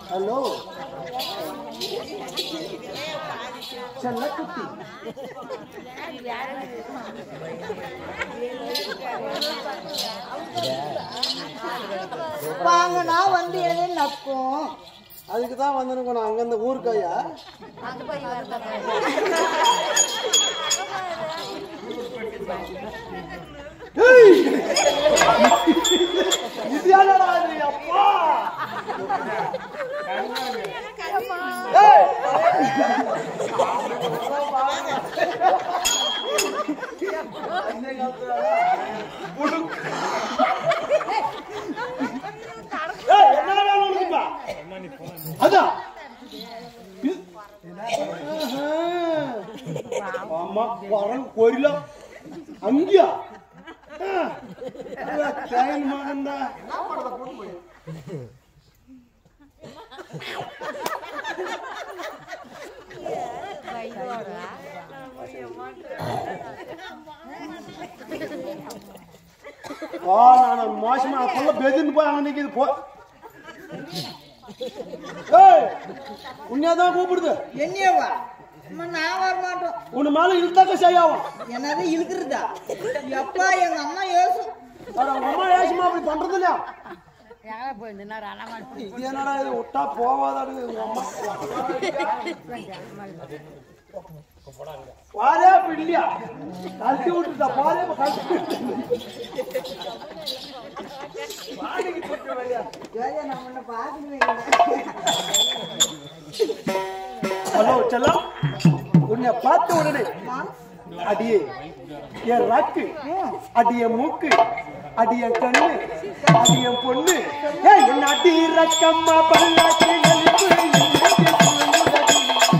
Hello செல்லக்குட்டி வாங்கினா வந்து எது நக்கும் அதுக்கு தான் வந்திருக்கணும் அங்கேருந்து ஊருக்காயா ஏய்! இது என்னடா இது? அப்பா! ஏய்! ஏய், என்னடா வேணும் உனக்குப்பா? அதான் இது- ஆஹா. ஆமா வரன் கோரில அங்கயா தேன் மகன்டா ஓ நான் மோசமா அப்பல்ல பெதின்னு போய் அங்க நிக்குது போ ஏய் உன்னையதான் கூப்பிடுது என்னையவா அம்மா, நான் வர மாட்டோம் உன் மேல இழுத்தாக்க செய்யாவும் என்னது இழுக்கிறதா எப்பா எங்க அம்மா யோசும் அட, உங்க அம்மா ஏசுமா அப்படி பண்றது இல்லையா இது என்னடா இது விட்டா போவாதாடு உங்க அம்மா பாரே அப்படி இல்லையா கழட்டி விட்டுட்டா பாரே இப்ப கழட்டி வாடகைக்கு போட்டு வரியா ஜோதியா நான் உன்னை பார்க்கணுமே ஹலோ செல்லம் உன்னை பார்த்த உடனே அடியே என் ராக்கு அடிய மூக்கு அடிய கண்ணு அடிய பொண்ணு ஏய், என் அடி ரக்கம்மா பல்லாக்கு நெருப்பு, நெருப்பு சுழங்குதடி.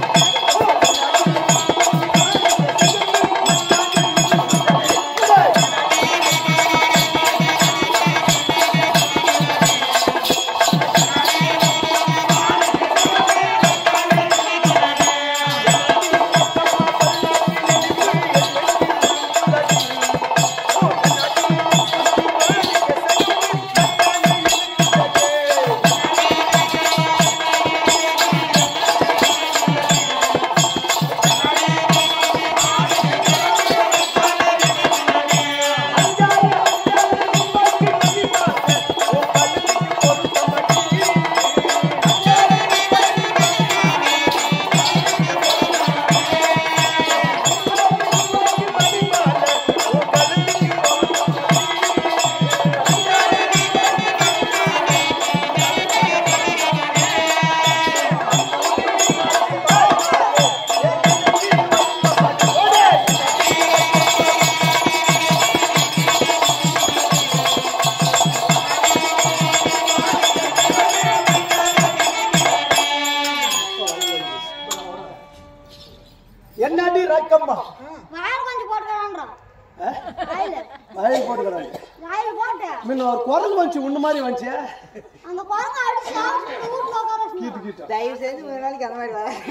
என்னடி ரக்கம்மா வாயில் கொஞ்சம் போட்டுக்கிறான்றான் வாயில் வாயில் போட்டுக்கிறாங்க வாயில் போட்டு முன்ன ஒரு குரங்கு வந்துச்சு உன்ன மாதிரி வந்துச்சு அந்த குரங்கு அடிச்சு சாப்பிட்டு வீட்டுல உட்கார வச்சுருந்தோம். கீட்டு கீட்டா தயவு செஞ்சு ஒரு நாளைக்கு அந்த மாதிரி வர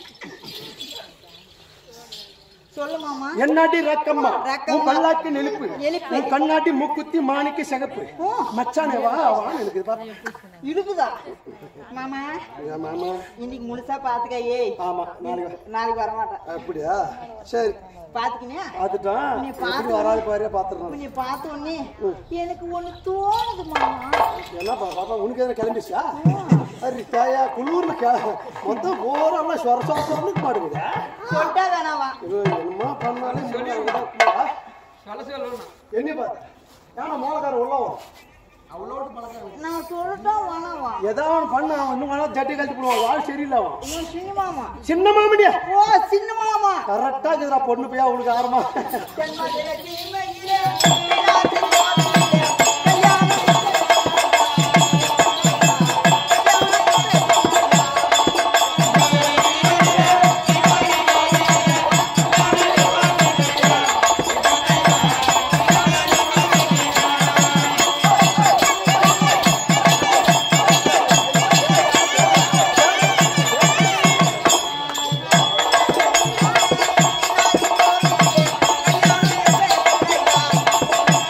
சொல்லு மாமா என்னாடி ரக்கம்மா ரக்கம்மா. உன் பல்லாக்கு நெலுப்பு நெலுப்பு. உன் கண்ணாடி மூக்குத்தி மாணிக்க சிகப்பு ஓ. மச்சானே வா வா எனக்கு இது பாரு. இருக்குதா மாமா ஏன் மாமா இன்னைக்கு முழுசா பாத்துக்க ஏய் ஆமா நாளைக்கு நாளைக்கு வர மாட்டேன் அப்படியா சரி பாத்துக்கினியா பார்த்துட்டான் நீ எப்படி பார்த்து- வராது பாரு பார்த்துடுறான் உன்னை பார்த்த உடனே எனக்கு ஒண்ணு தோணுது மாமா என்னப்பா பாப்பா உனக்கு எதுவும் கிளம்பிச்சா சரி தாயா குளிர்ல கே மொத்தம் போரெல்லாம் சொர சொர சொரனுக்கு மாடுங்குதா சொல்லிட்டா வேணாவா இது என்னமா பண்ணாலும் என்ன பார்த்த ஏன்னா மோளக்கார உள்ள வரும் நான் சொல்லட்டா வேணாவா ஏதாவது ஒன்று பண்ண அவன் இன்னும் வேணா ஜட்டி கழிச்சு போடுவான் வாழ் சரியில்லை அவன் உன் சின்ன மாமா சின்ன மாமடியா ஓ சின்ன மாமா கரெக்டா இருக்குதுடா பொண்ணு போய் அவளுக்கு ஆரமா தென்மதுரை சீமையிலே ராத்திரி வானத்திலே கல்யாணம் ஆ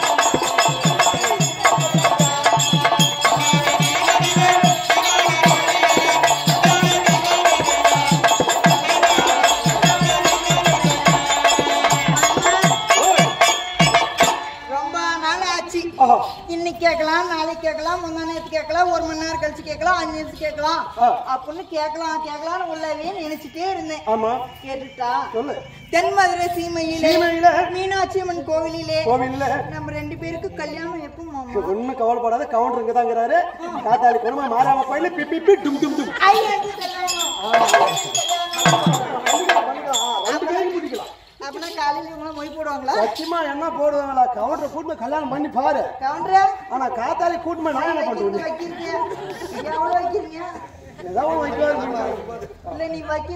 நேரத்துக்கு கேட்கலாம் ஒரு மணி நேரம் கழிச்சு கேட்கலாம் அஞ்சு நிமிஷம் கேட்கலாம் ஆ. அப்படின்னு கேட்கலாம் கேட்கலாம்னு உள்ளவே நினைச்சிட்டே இருந்தேன் ஆமா கேட்டுட்டா சொல்லு தென்மதுரை சீமையிலே சீமையிலே மீனாட்சி அம்மன் கோவிலிலே கோவில்ல நம்ம ரெண்டு பேருக்கு கல்யாணம் எப்போ மாமா ஒண்ணும் கவலைப்படாத கவுண்டர் இங்க தாங்கிறாரு காத்தாளி குடும்பம் மாறாம கோயில பி பி பி டும் டும் டும் ஐ, எனக்கு கல்யாணம். ரெண்டு பேரும் குடிக்கலாம் அப்படின்னா காலையில இவங்களாம் மொய் போடுவாங்களா சத்தியமா என்ன போடுவாங்களா கவுண்டர் கூட்டு கல்யாணம் பண்ணி பாரு கவுண்டரா ஆனா காத்தாளி கூட்டு நான் என்ன வைக்கிறது பண்றது வைக்கிறீங்க எவ்வளவு வைக்கிறீங்க ஏதாவது வைக்காது இல்ல நீ வைக்க